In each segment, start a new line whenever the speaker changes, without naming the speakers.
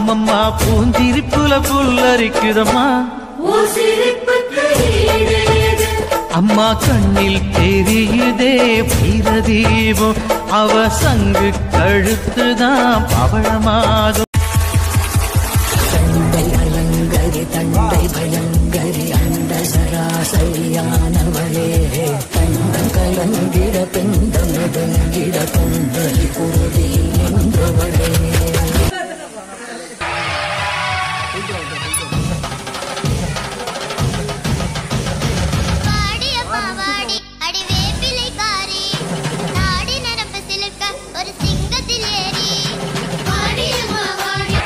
அம்மம்மா பூந்திரிப்புல புல்லரிக்குதம்மா
உன் சிரிப்புக்கு ஈடேது
அம்மா கண்ணில் தெரியுதே வீரதீபம் அவ சங்கு கழுத்துதான் பவளமாகும்
தண்டை அலங்கரி தண்டை பயங்கரி அண்ட சராசரியானவளே தண்டம் கலங்கிட பெண்டம் நெடுங்கிட குந்தலி குருதியில் நின்றவளே
வாடி அம்மா வாடி அடி வேப்பிலைக்காரி நாடி நரம்பு சிலிர்க்க ஒரு சிங்கத்தில் ஏறி வாடி அம்மா வாடி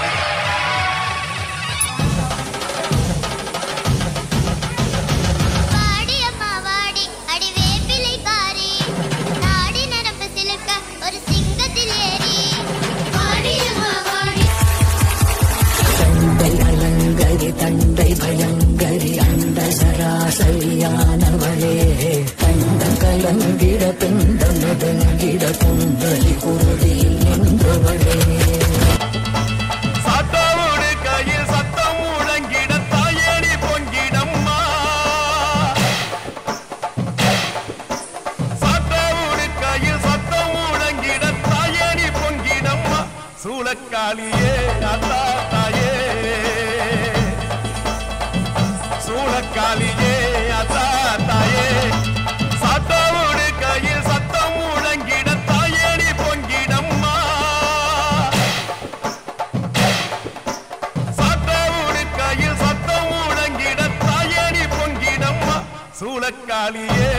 வாடி அம்மா வாடி அடி வேப்பிலைக்காரி நாடி நரம்பு சிலிர்க்க ஒரு சிங்கத்தில் ஏறி வாடி அம்மா வாடி
தண்டை அலங்கரி தண்டை பயங்கரி அண்ட சராசரியானவளே தண்டம் கலங்கிட பெண்டம் நெடுங்கிட குந்தலி குருதியில் நின்றவளே
சாத்தாவோடு கையில் சத்தம் முழங்கிட தாயணி பொங்கிடம்மா சாத்தாவோடு கையில் சத்தம் முழங்கிட தாயணி பொங்கிடம்மா சூளக்காளியே அத்தா தாயே சூளக்காளியே அத்தா தாயே சாத்தாவோடு கையில் சத்தம் முழங்கிட தாயணி பொங்கிடம்மா சாத்தாவோடு கையில் சத்தம் முழங்கிட தாயணி பொங்கிடம்மா சூளக்காளியே